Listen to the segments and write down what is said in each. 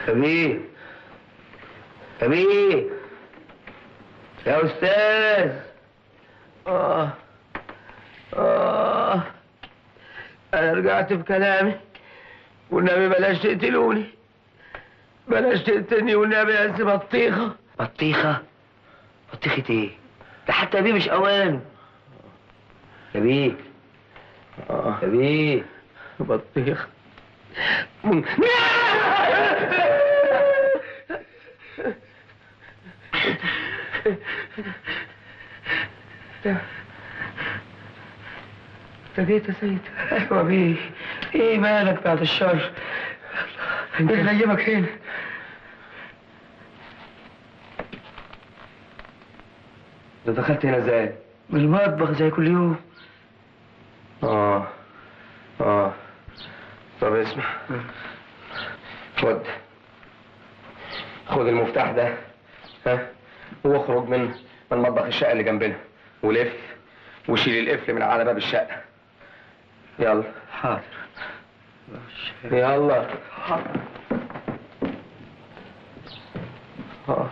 نبيه نبيه يا أستاذ آه آه أنا رجعت في كلامي والنبي بلاش تقتلوني بلاش تقتلني والنبي يا سي بطيخة بطيخة؟ بطيخة ايه؟ ده حتى بيه مش أوان يا بيه يا بيه بطيخة انت جيت يا سيد ايوه بيه ايه مالك بعد الشر ايه اللي نيمك هنا ده دخلت هنا ازاي؟ من المطبخ زي كل يوم اه اه طب اسمع خد خد المفتاح ده ها واخرج من من مطبخ الشقه اللي جنبنا ولف وشيل القفل من على باب الشقه يلا حاضر يلا حاضر آه.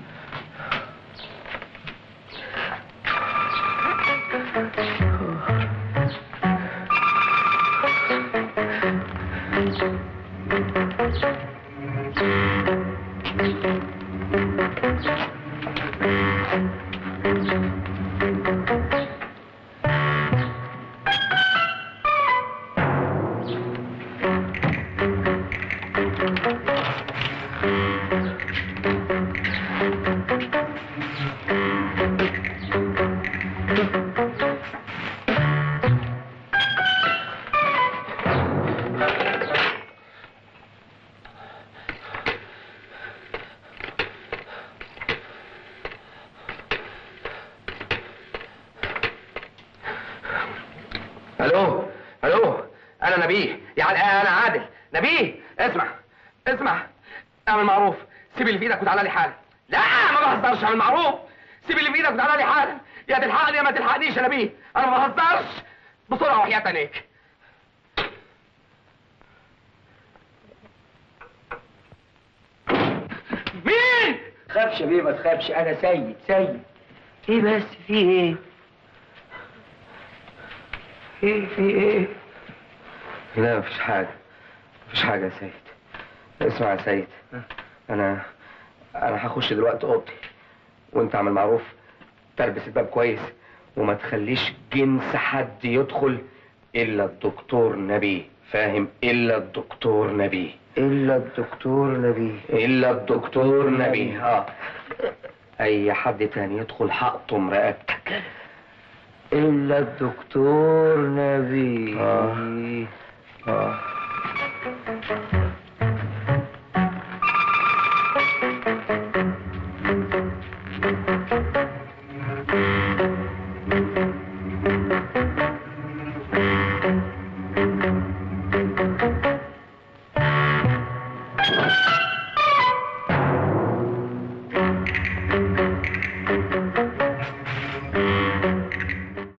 الو الو انا نبيه يعني انا عادل نبيه اسمع اسمع اعمل معروف سيب اللي في ايدك وتعالى لي حالا لا ما بهزرش اعمل معروف سيب اللي في ايدك وتعالى لي حالا يا تلحقني يا ما تلحقنيش يا نبيه انا ما بهزرش بسرعه وحياه عينيك مين تخافش يا بيه ما تخافش انا سيد سيد ايه بس في ايه ايه في ايه لا مفيش حاجه مفيش حاجه يا سيد اسمع يا سيد انا انا هخش دلوقتي اوضتي وانت اعمل معروف تربس الباب كويس وما تخليش جنس حد يدخل الا الدكتور نبي فاهم الا الدكتور نبي الا الدكتور نبيه الا الدكتور نبي اه اي حد تاني يدخل هقطم رقبتك الا الدكتور نبيه